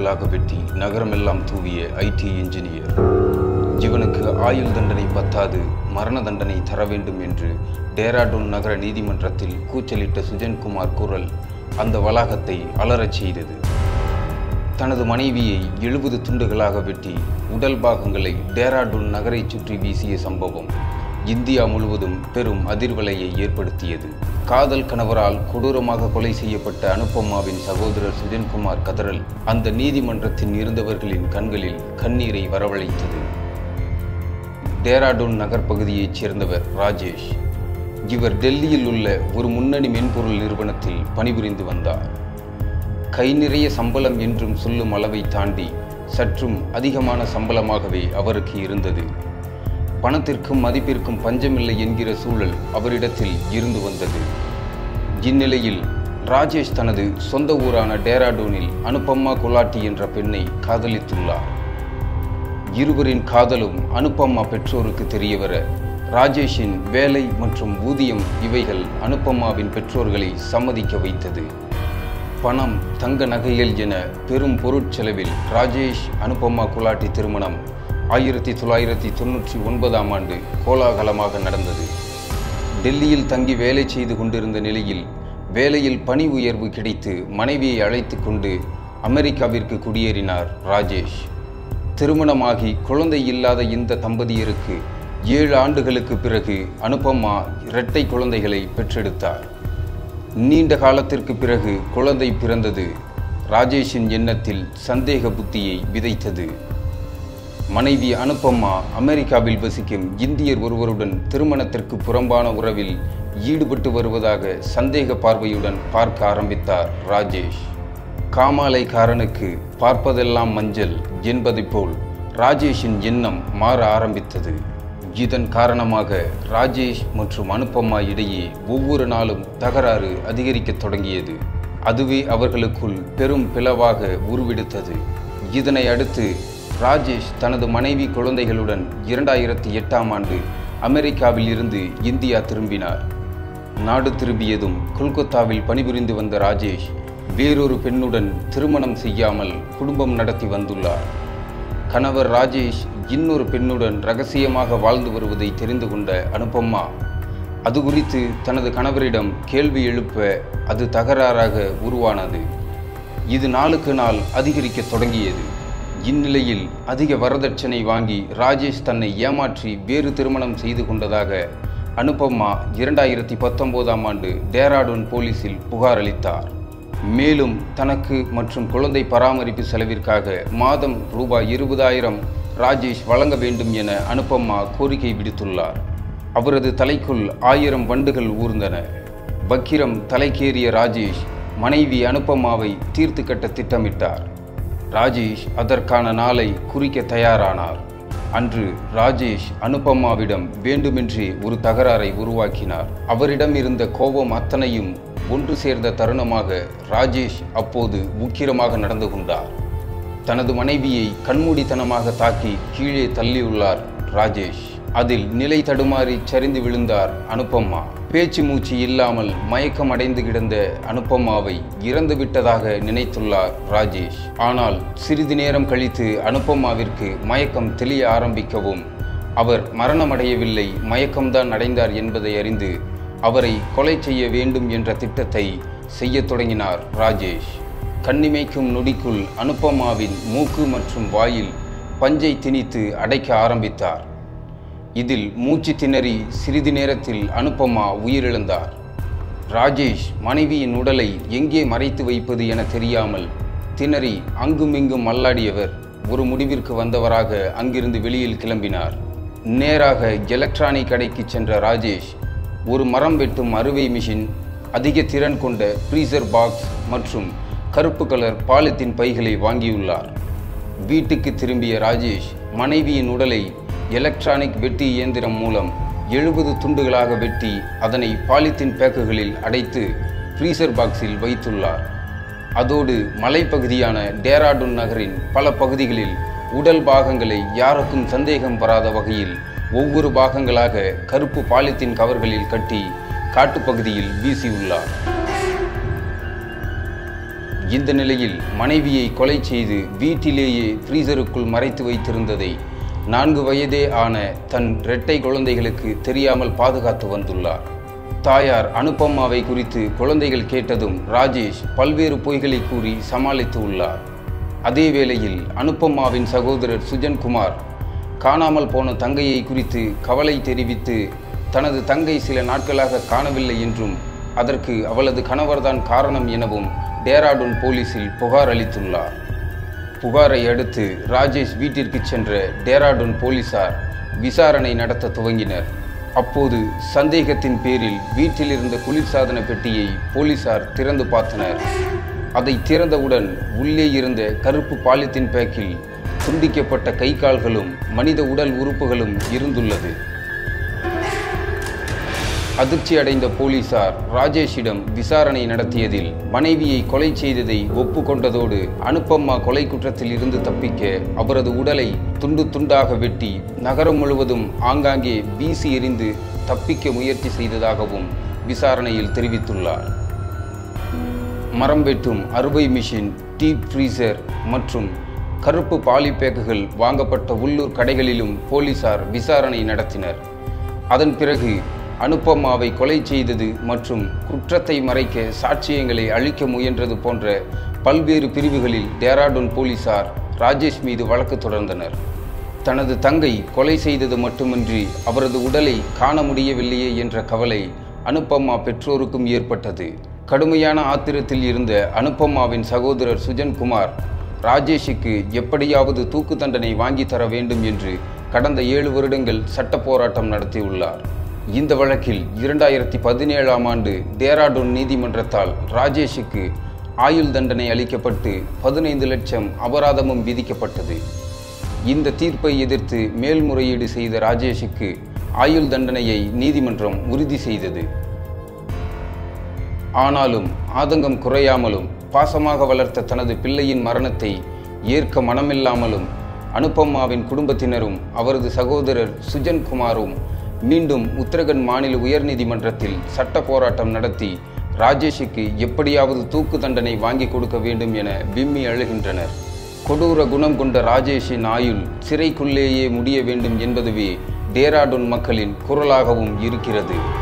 துண்டுகளாக வெட்டி நகரமெல்லாம் தூவிய ID engineer இவனுக்கு ஆயுள் தண்டனை பத்தாது மரண தண்டனை தர வேண்டும் என்று டேராடூன் நகர நீதிமன்றத்தில் கூச்சலிட்ட சுஜன்குமார் குரல் அந்த வளாகத்தை அலறச் செய்தது தனது மனைவியை எழுபது துண்டுகளாக வெட்டி உடல் பாகங்களை டேராடூன் நகரைச் சுற்றி வீசிய சம்பவம் இந்தியா முழுவதும் பெரும் அதிர்வலையை ஏற்படுத்தியது காதல் கணவரால் கொடூரமாக கொலை செய்யப்பட்ட அனுப்பம்மாவின் சகோதரர் சுஜன்குமார் கதறல் அந்த நீதிமன்றத்தின் இருந்தவர்களின் கண்களில் கண்ணீரை வரவழைத்தது டேராடூன் நகர் பகுதியைச் சேர்ந்தவர் ராஜேஷ் இவர் டெல்லியில் உள்ள ஒரு முன்னணி மென்பொருள் நிறுவனத்தில் பணிபுரிந்து வந்தார் கை நிறைய சம்பளம் என்றும் சொல்லும் அளவை தாண்டி சற்றும் அதிகமான சம்பளமாகவே அவருக்கு இருந்தது பணத்திற்கும் மதிப்பிற்கும் பஞ்சமில்லை என்கிற சூழல் அவரிடத்தில் இருந்து வந்தது இந்நிலையில் ராஜேஷ் தனது சொந்த ஊரான டேராடூனில் அனுப்பம்மா குலாட்டி என்ற பெண்ணை காதலித்துள்ளார் இருவரின் காதலும் அனுப்பம்மா பெற்றோருக்கு தெரியவர ராஜேஷின் வேலை மற்றும் ஊதியம் இவைகள் அனுப்பம்மாவின் பெற்றோர்களை சம்மதிக்க வைத்தது பணம் தங்க நகைகள் என பெரும் பொருட்செலவில் ராஜேஷ் அனுப்பம்மா குலாட்டி திருமணம் ஆயிரத்தி தொள்ளாயிரத்தி தொண்ணூற்றி ஒன்பதாம் ஆண்டு கோலாகலமாக நடந்தது டெல்லியில் தங்கி வேலை செய்து கொண்டிருந்த நிலையில் வேலையில் பணி உயர்வு கிடைத்து மனைவியை அழைத்து கொண்டு அமெரிக்காவிற்கு குடியேறினார் ராஜேஷ் திருமணமாகி குழந்தை இல்லாத இந்த தம்பதியருக்கு ஏழு ஆண்டுகளுக்கு பிறகு அனுப்பம்மா இரட்டை குழந்தைகளை பெற்றெடுத்தார் நீண்ட காலத்திற்கு பிறகு குழந்தை பிறந்தது ராஜேஷின் எண்ணத்தில் சந்தேக புத்தியை விதைத்தது மனைவி அனுப்பம்மா அமெரிக்காவில் வசிக்கும் இந்தியர் ஒருவருடன் திருமணத்திற்கு புறம்பான உறவில் ஈடுபட்டு வருவதாக சந்தேக பார்வையுடன் பார்க்க ஆரம்பித்தார் ராஜேஷ் காமாலைக்காரனுக்கு பார்ப்பதெல்லாம் மஞ்சள் என்பதைப் போல் ராஜேஷின் எண்ணம் மாற ஆரம்பித்தது இதன் காரணமாக ராஜேஷ் மற்றும் அனுப்பம்மா இடையே ஒவ்வொரு நாளும் தகராறு அதிகரிக்கத் தொடங்கியது அதுவே அவர்களுக்குள் பெரும் பிளவாக உருவெடுத்தது இதனை அடுத்து ராஜேஷ் தனது மனைவி குழந்தைகளுடன் இரண்டாயிரத்தி எட்டாம் ஆண்டு அமெரிக்காவில் இருந்து இந்தியா திரும்பினார் நாடு திரும்பியதும் கொல்கத்தாவில் பணிபுரிந்து வந்த ராஜேஷ் வேறொரு பெண்ணுடன் திருமணம் செய்யாமல் குடும்பம் நடத்தி வந்துள்ளார் கணவர் ராஜேஷ் இன்னொரு பெண்ணுடன் ரகசியமாக வாழ்ந்து வருவதை தெரிந்து கொண்ட அனுப்பம்மா அது குறித்து தனது கணவரிடம் கேள்வி எழுப்ப அது தகராறாக உருவானது இது நாளுக்கு நாள் அதிகரிக்கத் தொடங்கியது இந்நிலையில் அதிக வரதட்சணை வாங்கி ராஜேஷ் தன்னை ஏமாற்றி வேறு திருமணம் செய்து கொண்டதாக அனுப்பம்மா இரண்டாயிரத்தி பத்தொன்பதாம் ஆண்டு டேராடூன் போலீசில் புகார் அளித்தார் மேலும் தனக்கு மற்றும் குழந்தை பராமரிப்பு செலவிற்காக மாதம் ரூபாய் இருபதாயிரம் ராஜேஷ் வழங்க வேண்டும் என அனுப்பம்மா கோரிக்கை விடுத்துள்ளார் அவரது தலைக்குள் ஆயிரம் வண்டுகள் ஊர்ந்தன பக்கிரம் தலைக்கேறிய ராஜேஷ் மனைவி அனுப்பம்மாவை தீர்த்து கட்ட திட்டமிட்டார் ராஜேஷ் அதற்கான நாளை குறிக்க தயாரானார் அன்று ராஜேஷ் அனுப்பம்மாவிடம் வேண்டுமென்றே ஒரு தகராறை உருவாக்கினார் அவரிடம் இருந்த கோபம் அத்தனையும் ஒன்று சேர்ந்த தருணமாக ராஜேஷ் அப்போது உக்கிரமாக நடந்து கொண்டார் தனது மனைவியை கண்மூடித்தனமாக தாக்கி கீழே தள்ளியுள்ளார் ராஜேஷ் அதில் நிலை தடுமாறி சரிந்து விழுந்தார் அனுப்பம்மா பேச்சு மூச்சு இல்லாமல் மயக்கம் அடைந்து கிடந்த அனுப்பம்மாவை இறந்து விட்டதாக நினைத்துள்ளார் ராஜேஷ் ஆனால் சிறிது நேரம் கழித்து அனுப்பம்மாவிற்கு மயக்கம் தெளிய ஆரம்பிக்கவும் அவர் மரணமடையவில்லை மயக்கம்தான் அடைந்தார் என்பதை அறிந்து அவரை கொலை செய்ய வேண்டும் என்ற திட்டத்தை செய்யத் தொடங்கினார் ராஜேஷ் கண்ணிமைக்கும் நொடிக்குள் அனுப்பம்மாவின் மூக்கு மற்றும் வாயில் பஞ்சை திணித்து அடைக்க ஆரம்பித்தார் இதில் மூச்சு திணறி சிறிது நேரத்தில் அனுப்பம்மா உயிரிழந்தார் ராஜேஷ் மனைவியின் உடலை எங்கே மறைத்து வைப்பது என தெரியாமல் திணறி அங்குமிங்கும் மல்லாடியவர் ஒரு முடிவிற்கு வந்தவராக அங்கிருந்து வெளியில் கிளம்பினார் நேராக எலக்ட்ரானிக் கடைக்கு சென்ற ராஜேஷ் ஒரு மரம் வெட்டும் அறுவை மிஷின் அதிக திறன் கொண்ட ஃப்ரீசர் பாக்ஸ் மற்றும் கருப்பு கலர் பாலித்தீன் பைகளை வாங்கியுள்ளார் வீட்டுக்கு திரும்பிய ராஜேஷ் மனைவியின் உடலை எலக்ட்ரானிக் வெட்டி இயந்திரம் மூலம் எழுபது துண்டுகளாக வெட்டி அதனை பாலித்தீன் பேக்குகளில் அடைத்து ஃப்ரீசர் பாக்ஸில் வைத்துள்ளார் அதோடு மலைப்பகுதியான டேராடூன் நகரின் பல பகுதிகளில் உடல் பாகங்களை யாருக்கும் சந்தேகம் வராத வகையில் ஒவ்வொரு பாகங்களாக கருப்பு பாலித்தீன் கவர்களில் கட்டி காட்டுப்பகுதியில் வீசியுள்ளார் இந்த நிலையில் மனைவியை கொலை செய்து வீட்டிலேயே ஃப்ரீசருக்குள் மறைத்து வைத்திருந்ததை நான்கு வயதே ஆன தன் இரட்டை குழந்தைகளுக்கு தெரியாமல் பாதுகாத்து வந்துள்ளார் தாயார் அனுப்பம்மாவை குறித்து குழந்தைகள் கேட்டதும் ராஜேஷ் பல்வேறு பொய்களை கூறி சமாளித்து உள்ளார் அதே வேளையில் அனுப்பம்மாவின் சகோதரர் சுஜன்குமார் காணாமல் போன தங்கையை குறித்து கவலை தெரிவித்து தனது தங்கை சில நாட்களாக காணவில்லை என்றும் அதற்கு அவளது கணவர்தான் காரணம் எனவும் டேராடூன் போலீசில் புகார் அளித்துள்ளார் புகாரை அடுத்து ராஜேஷ் வீட்டிற்கு சென்ற டேராடூன் போலீசார் விசாரணை நடத்த துவங்கினர் அப்போது சந்தேகத்தின் பேரில் வீட்டில் இருந்த குளிர்சாதன பெட்டியை போலீசார் திறந்து பார்த்தனர் அதை திறந்தவுடன் உள்ளே இருந்த கருப்பு பாலித்தீன் பேக்கில் துண்டிக்கப்பட்ட கை கால்களும் மனித உடல் உறுப்புகளும் இருந்துள்ளது அதிர்ச்சி அடைந்த போலீசார் ராஜேஷிடம் விசாரணை நடத்தியதில் மனைவியை கொலை செய்ததை ஒப்புக்கொண்டதோடு அனுப்பம்மா கொலை குற்றத்தில் இருந்து தப்பிக்க அவரது உடலை துண்டு துண்டாக வெட்டி நகரம் முழுவதும் ஆங்காங்கே வீசி எறிந்து தப்பிக்க முயற்சி செய்ததாகவும் விசாரணையில் தெரிவித்துள்ளார் மரம் வெட்டும் அறுவை மிஷின் டீப் ஃப்ரீசர் மற்றும் கருப்பு பாலிபேக்குகள் வாங்கப்பட்ட உள்ளூர் கடைகளிலும் போலீசார் விசாரணை நடத்தினர் அதன் பிறகு அனுப்பம்மாவை கொலை செய்தது மற்றும் குற்றத்தை மறைக்க சாட்சியங்களை அழிக்க முயன்றது போன்ற பல்வேறு பிரிவுகளில் டேராடூன் போலீசார் ராஜேஷ் மீது வழக்கு தொடர்ந்தனர் தனது தங்கை கொலை செய்தது மட்டுமின்றி அவரது உடலை காண முடியவில்லையே என்ற கவலை அனுப்பம்மா பெற்றோருக்கும் ஏற்பட்டது கடுமையான ஆத்திரத்தில் இருந்த அனுப்பம்மாவின் சகோதரர் சுஜன்குமார் ராஜேஷுக்கு எப்படியாவது தூக்கு தண்டனை வாங்கி தர வேண்டும் என்று கடந்த ஏழு வருடங்கள் சட்ட போராட்டம் நடத்தியுள்ளார் இந்த வழக்கில் இரண்டாயிரத்தி பதினேழாம் ஆண்டு டேராடூன் நீதிமன்றத்தால் ராஜேஷுக்கு ஆயுள் தண்டனை அளிக்கப்பட்டு பதினைந்து லட்சம் அபராதமும் விதிக்கப்பட்டது இந்த தீர்ப்பை எதிர்த்து மேல்முறையீடு செய்த ராஜேஷுக்கு ஆயுள் தண்டனையை நீதிமன்றம் உறுதி செய்தது ஆனாலும் ஆதங்கம் குறையாமலும் பாசமாக வளர்த்த தனது பிள்ளையின் மரணத்தை ஏற்க மனமில்லாமலும் அனுப்பம்மாவின் குடும்பத்தினரும் அவரது சகோதரர் சுஜன் குமாரும் மீண்டும் உத்தரகண்ட் மாநில உயர்நீதிமன்றத்தில் சட்ட போராட்டம் நடத்தி ராஜேஷுக்கு எப்படியாவது தூக்கு தண்டனை வாங்கி கொடுக்க வேண்டும் என விம்மி அழுகின்றனர் கொடூர குணம் கொண்ட ராஜேஷின் ஆயுள் சிறைக்குள்ளேயே முடிய வேண்டும் என்பதுவே டேராடூன் மக்களின் குரலாகவும் இருக்கிறது